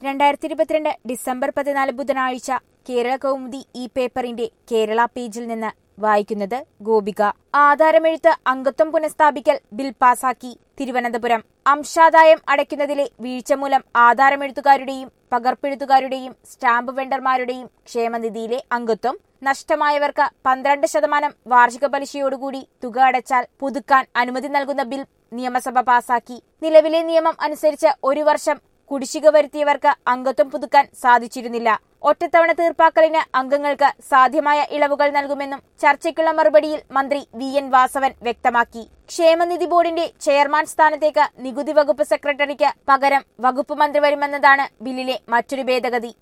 രണ്ടായിരത്തി ഇരുപത്തിരണ്ട് ഡിസംബർ പതിനാല് ബുധനാഴ്ച കേരള കൗമുദി ഈ പേപ്പറിന്റെ കേരള പേജിൽ നിന്ന് വായിക്കുന്നത് ഗോപിക ആധാരമെഴുത്ത് അംഗത്വം പുനഃസ്ഥാപിക്കൽ ബിൽ പാസാക്കി തിരുവനന്തപുരം അംശാദായം അടയ്ക്കുന്നതിലെ വീഴ്ച മൂലം ആധാരമെഴുത്തുകാരുടെയും പകർപ്പെഴുത്തുകാരുടെയും സ്റ്റാമ്പ് വെണ്ടർമാരുടെയും ക്ഷേമനിധിയിലെ അംഗത്വം നഷ്ടമായവർക്ക് പന്ത്രണ്ട് ശതമാനം വാർഷിക പലിശയോടുകൂടി തുക അടച്ചാൽ പുതുക്കാൻ അനുമതി നൽകുന്ന ബിൽ നിയമസഭ പാസാക്കി നിലവിലെ നിയമം അനുസരിച്ച് ഒരു വർഷം കുടിശ്ശിക വരുത്തിയവർക്ക് അംഗത്വം പുതുക്കാൻ സാധിച്ചിരുന്നില്ല ഒറ്റത്തവണ തീർപ്പാക്കലിന് അംഗങ്ങൾക്ക് സാധ്യമായ ഇളവുകൾ നൽകുമെന്നും ചർച്ചയ്ക്കുള്ള മറുപടിയിൽ മന്ത്രി വി എൻ വാസവൻ വ്യക്തമാക്കി ക്ഷേമനിധി ബോർഡിന്റെ ചെയർമാൻ സ്ഥാനത്തേക്ക് നികുതി വകുപ്പ് സെക്രട്ടറിക്ക് പകരം വകുപ്പ് മന്ത്രി വരുമെന്നതാണ് ബില്ലിലെ മറ്റൊരു ഭേദഗതി